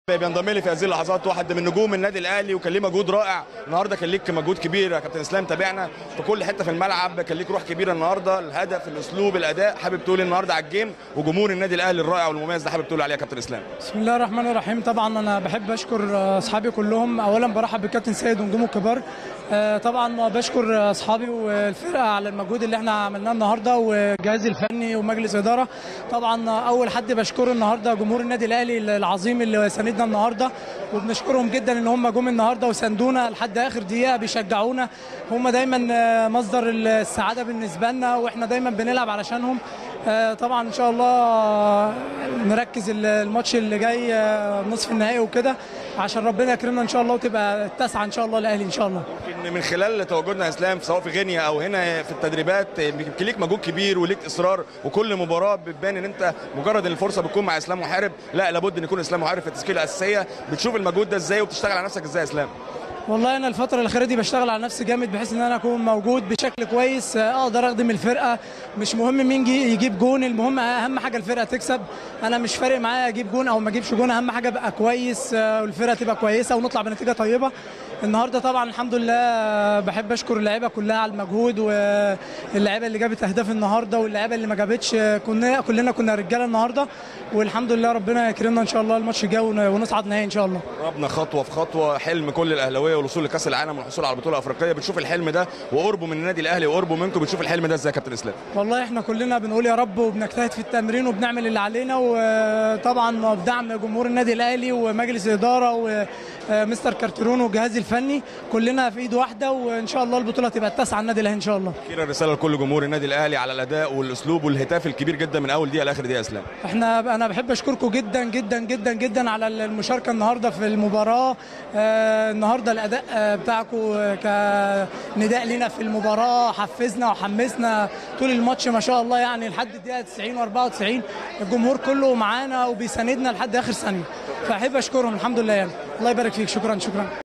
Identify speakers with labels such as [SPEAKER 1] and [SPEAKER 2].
[SPEAKER 1] بينضم لي في هذه اللحظات واحد من نجوم النادي الاهلي وكان ليه مجهود رائع النهارده كان ليك مجهود كبير يا كابتن اسلام تابعنا في كل حته في الملعب كان ليك روح كبيره النهارده الهدف الاسلوب الاداء حابب تقول النهارده على الجيم وجمهور النادي الاهلي الرائع والمميز ده حابب تقول عليه يا كابتن اسلام
[SPEAKER 2] بسم الله الرحمن الرحيم طبعا انا بحب اشكر اصحابي كلهم اولا برحب بالكابتن سيد ونجومه الكبار آه، طبعا بشكر اصحابي والفرقه على المجهود اللي احنا عملناه النهارده والجهاز الفني ومجلس اداره طبعا اول حد بشكره النهارده جمهور النادي الاهلي العظيم اللي ساندنا النهارده وبنشكرهم جدا ان هم جم النهارده وساندونا لحد اخر دقيقه بيشجعونا هم دايما آه، مصدر السعاده بالنسبه لنا واحنا دايما بنلعب علشانهم آه، طبعا ان شاء الله آه، نركز ال- الماتش اللي جاي آه، نصف النهائي وكده عشان ربنا يكرمنا ان شاء الله وتبقى التاسعه ان شاء الله الاهلي ان شاء الله
[SPEAKER 1] يمكن من خلال تواجدنا يا اسلام سواء في غينيا او هنا في التدريبات يمكن ليك مجهود كبير وليك اصرار وكل مباراه بتبان ان انت مجرد ان الفرصه بتكون مع اسلام محارب لا لابد ان يكون اسلام محارب في التشكيله الاساسيه بتشوف المجهود ده ازاي وبتشتغل على نفسك ازاي يا اسلام
[SPEAKER 2] والله انا الفتره الاخيره دي بشتغل على نفسي جامد بحيث ان انا اكون موجود بشكل كويس آه، اقدر اخدم الفرقه مش مهم مين جي- يجيب جون المهم اهم حاجه الفرقه تكسب انا مش فارق معايا اجيب جون او ما اجيبش جون اهم حاجه ابقى كويس آه، والفرقه تبقى كويسه ونطلع بنتيجه طيبه النهارده طبعا الحمد لله آه، بحب اشكر اللعيبه كلها على المجهود واللعيبه اللي جابت اهداف النهارده واللعيبه اللي ما جابتش آه، كنا كلنا كنا رجاله النهارده والحمد لله ربنا يكرمنا ان شاء الله الماتش الجاي ون- ونصعد نهائي ان شاء الله
[SPEAKER 1] قربنا خطوه في خطوه حلم كل الاهلاويه والوصول لكاس العالم والحصول على البطوله الافريقيه بتشوف الحلم ده وقربه من النادي الاهلي وقربه منكم بتشوف الحلم ده ازاي يا كابتن اسلام
[SPEAKER 2] والله احنا كلنا بنقول يا رب وبنجتهد في التمرين وبنعمل اللي علينا وطبعا بدعم جمهور النادي الاهلي ومجلس الاداره ومستر كارترون والجهاز الفني كلنا في ايد واحده وان شاء الله البطوله تبقى التاسعه النادي الاهلي ان شاء الله
[SPEAKER 1] اخيرا رساله لكل جمهور النادي الاهلي على الاداء والاسلوب والهتاف الكبير جدا من اول دقيقه لاخر دقيقه يا اسلام
[SPEAKER 2] احنا انا بحب اشكركم جدا جدا جدا جدا على المشاركه النهارده في المباراه آه النهارده الاداء آه بتاعكم كنداء لنا في المباراه حفزنا وحمسنا طول الماتش ما شاء الله يعني لحد الدقيقه 90 و94 الجمهور كله معانا وبيساندنا لحد اخر ثانيه فاحب اشكرهم الحمد لله يعني الله يبارك فيك شكرا شكرا